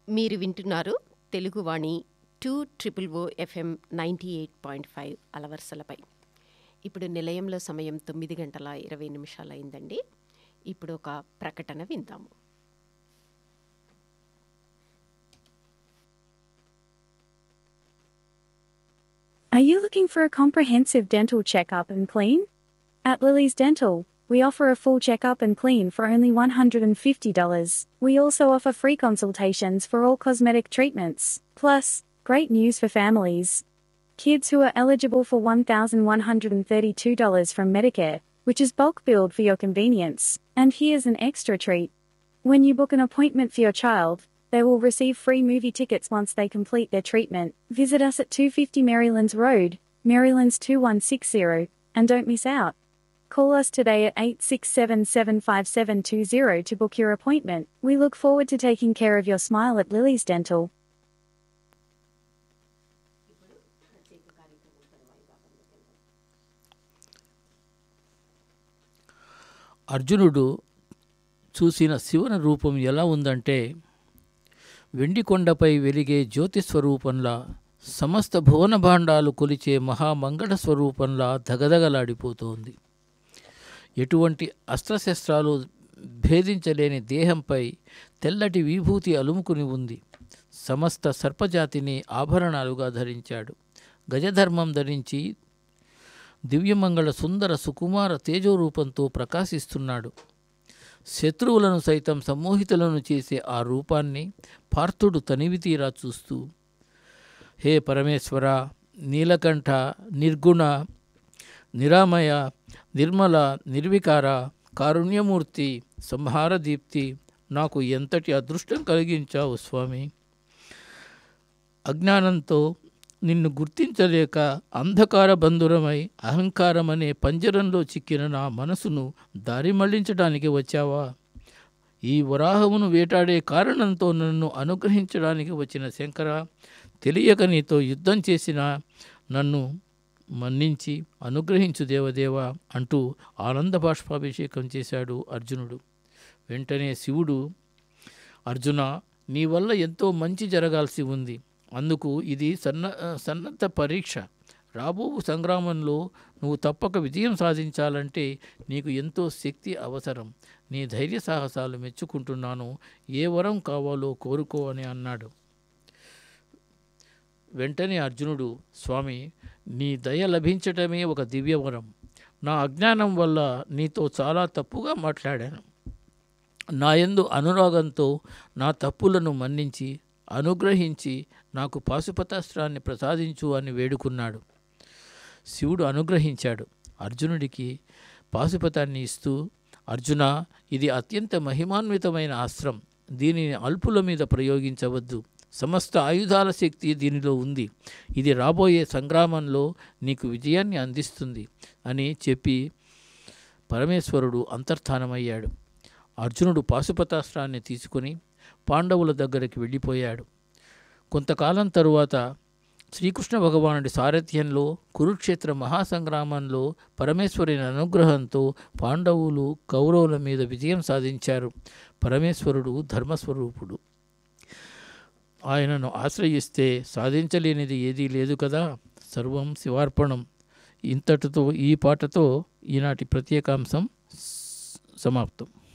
మీరు వింటున్నారు Teluguvani two triple O FM ninety eight point five అలవర్సలపై ఇప్పుడు నిలయంలో సమయం తొమ్మిది గంటల ఇరవై నిమిషాలు అయిందండి ఇప్పుడు ఒక ప్రకటన విందాము Are you looking for a comprehensive dental checkup and clean? At Lily's Dental, we offer a full checkup and clean for only $150. We also offer free consultations for all cosmetic treatments. Plus, great news for families. Kids who are eligible for $1,132 from Medicare, which is bulk billed for your convenience. And here's an extra treat. When you book an appointment for your child, they will receive free movie tickets once they complete their treatment. Visit us at 250 Marylands Road, Marylands 2160, and don't miss out. Call us today at 867 75720 to book your appointment. We look forward to taking care of your smile at Lily's Dental. అర్జునుడు చూసిన శివుని రూపం ఎలా ఉందంటే వెండి కొండపై వెలిగే జ్యోతి స్వరూపంలా సమస్త భువన భాండాలు కొలిచే మహామంగళ స్వరూపంలా దగదగలాడిపోతోంది ఎటువంటి అస్త్రశస్త్రాలు భేదించలేని దేహంపై తెల్లటి విభూతి అలుముకుని ఉంది సమస్త సర్పజాతిని ఆభరణాలుగా ధరించాడు గజధర్మం ధరించి దివ్యమంగళ సుందర సుకుమార తేజోరూపంతో ప్రకాశిస్తున్నాడు శత్రువులను సైతం సమ్మోహితులను చేసే ఆ రూపాన్ని పార్థుడు తనివితీరా చూస్తూ హే పరమేశ్వర నీలకంఠ నిర్గుణ నిరామయ నిర్మల నిర్వికార కారుణ్యమూర్తి సంహార దీప్తి నాకు ఎంతటి అదృష్టం కలిగించావు స్వామి అజ్ఞానంతో నిన్ను గుర్తించలేక అంధకార బంధురమై అహంకారం అనే పంజరంలో చిక్కిన నా మనసును దారి మళ్లించడానికి వచ్చావా ఈ వరాహమును వేటాడే కారణంతో నన్ను అనుగ్రహించడానికి వచ్చిన శంకర తెలియక నీతో యుద్ధం చేసిన నన్ను మన్నించి అనుగ్రహించు దేవదేవ అంటూ ఆనంద బాష్పాభిషేకం చేశాడు అర్జునుడు వెంటనే శివుడు అర్జున నీ వల్ల ఎంతో మంచి జరగాల్సి ఉంది అందుకు ఇది సన్న సన్నద్ధ పరీక్ష రాబో సంగ్రామంలో నువ్వు తప్పక విజయం సాధించాలంటే నీకు ఎంతో శక్తి అవసరం నీ ధైర్య సాహసాలు మెచ్చుకుంటున్నాను ఏ వరం కావాలో కోరుకో అని అన్నాడు వెంటనే అర్జునుడు స్వామి నీ దయ లభించటమే ఒక దివ్యవరం నా అజ్ఞానం వల్ల నీతో చాలా తప్పుగా మాట్లాడాను నా యందు అనురాగంతో నా తప్పులను మన్నించి అనుగ్రహించి నాకు పాశుపతాస్త్రాన్ని ప్రసాదించు అని వేడుకున్నాడు శివుడు అనుగ్రహించాడు అర్జునుడికి పాశుపతాన్ని ఇస్తూ అర్జున ఇది అత్యంత మహిమాన్వితమైన అస్త్రం దీనిని అల్పుల మీద ప్రయోగించవద్దు సమస్త ఆయుధాల శక్తి దీనిలో ఉంది ఇది రాబోయే సంగ్రామంలో నీకు విజయాన్ని అందిస్తుంది అని చెప్పి పరమేశ్వరుడు అంతర్ధానమయ్యాడు అర్జునుడు పాశుపతాస్త్రాన్ని తీసుకుని పాండవుల దగ్గరికి వెళ్ళిపోయాడు కొంతకాలం తరువాత శ్రీకృష్ణ భగవానుడి సారథ్యంలో కురుక్షేత్ర మహాసంగ్రామంలో పరమేశ్వరుని అనుగ్రహంతో పాండవులు కౌరవుల మీద విజయం సాధించారు పరమేశ్వరుడు ధర్మస్వరూపుడు ఆయనను ఆశ్రయిస్తే సాధించలేనిది ఏదీ లేదు కదా సర్వం శివార్పణం ఇంతటితో ఈ పాటతో ఈనాటి ప్రత్యేకాంశం సమాప్తం